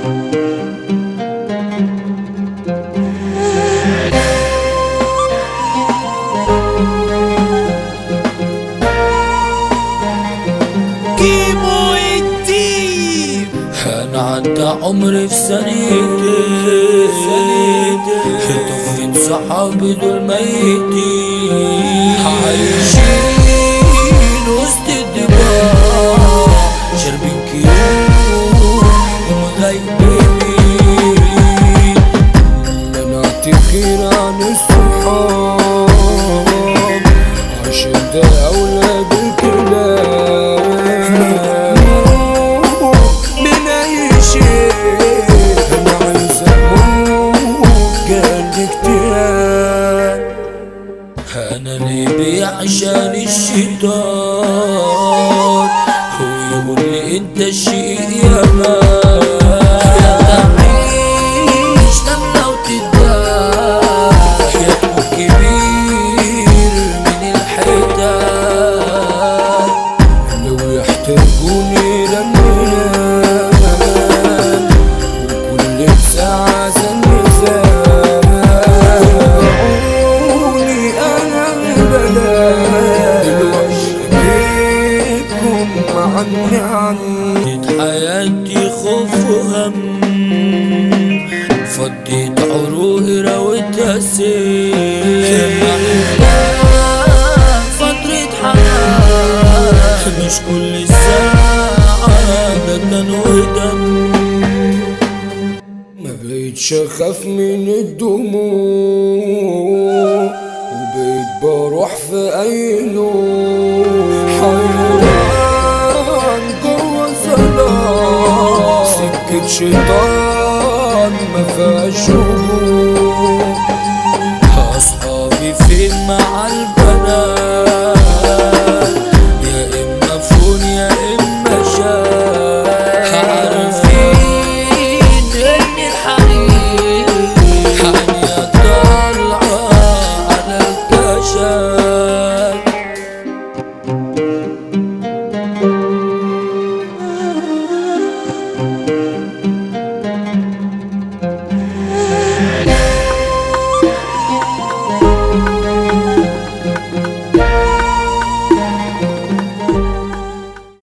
كيمو الديب انا عدى عمري في سنتين طفت صحابي دول ميتين عايشين وسط الدماء شاربين كيوم ومغيبين منعت خير عن الصحاب عشان ده اولاد الكلام من اي شيء انا عايز اموت قال اكتئاب انا اللي بيعشان الشيطان هو يقول لي انت الشيء يا مان تعيش لما وتدار يا تكون كبير من الحيتان لو يحتاجوني للنام وكل ساعة زنزاني أنا البلاد الوحش بيكم عني عني حياتي خوف وهم فضيت عروقي رويتها سيل فترة حياة مش كل ساعة ده كان ودم ما بقيتش اخاف من الدموع وبقيت بروح في اي نوم حيران جوه ظلام سكة شيطان ما فيهاش هجوم اصحابي فين مع